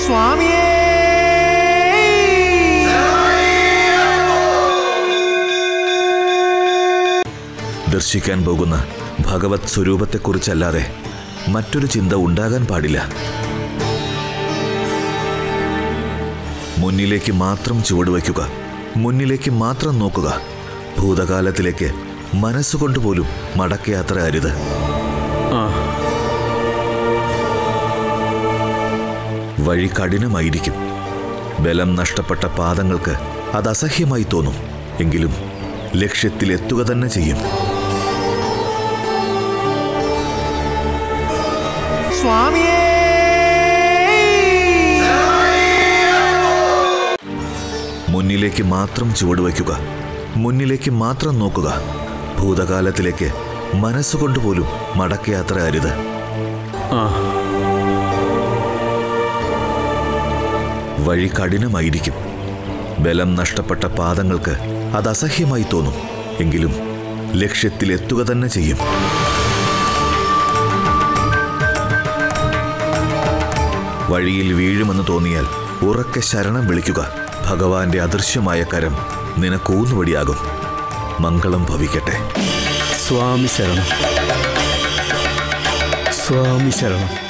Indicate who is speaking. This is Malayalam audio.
Speaker 1: സ്വാമിയേ
Speaker 2: ദർശിക്കാൻ പോകുന്ന ഭഗവത് സ്വരൂപത്തെക്കുറിച്ചല്ലാതെ മറ്റൊരു ചിന്ത ഉണ്ടാകാൻ പാടില്ല മുന്നിലേക്ക് മാത്രം ചുവടുവയ്ക്കുക മുന്നിലേക്ക് മാത്രം നോക്കുക ഭൂതകാലത്തിലേക്ക് മനസ്സുകൊണ്ട് പോലും മടക്കയാത്ര അരുത് വഴി കഠിനമായിരിക്കും ബലം നഷ്ടപ്പെട്ട പാദങ്ങൾക്ക് അത് അസഹ്യമായി തോന്നും എങ്കിലും ലക്ഷ്യത്തിലെത്തുക തന്നെ ചെയ്യും
Speaker 1: സ്വാമിയേ
Speaker 2: മുന്നിലേക്ക് മാത്രം ചുവടുവയ്ക്കുക മുന്നിലേക്ക് മാത്രം നോക്കുക ഭൂതകാലത്തിലേക്ക് മനസ്സുകൊണ്ട് പോലും മടക്കയാത്ര അരുത് വഴി കഠിനമായിരിക്കും ബലം നഷ്ടപ്പെട്ട പാദങ്ങൾക്ക് അത് അസഹ്യമായി തോന്നും എങ്കിലും ലക്ഷ്യത്തിലെത്തുക തന്നെ ചെയ്യും വഴിയിൽ വീഴുമെന്ന് തോന്നിയാൽ ഉറക്കെ ശരണം വിളിക്കുക ഭഗവാന്റെ അദൃശ്യമായ കരം നിനക്കൂന്നുവടിയാകും മംഗളം ഭവിക്കട്ടെ
Speaker 3: സ്വാമി ശരണം സ്വാമി ശരണം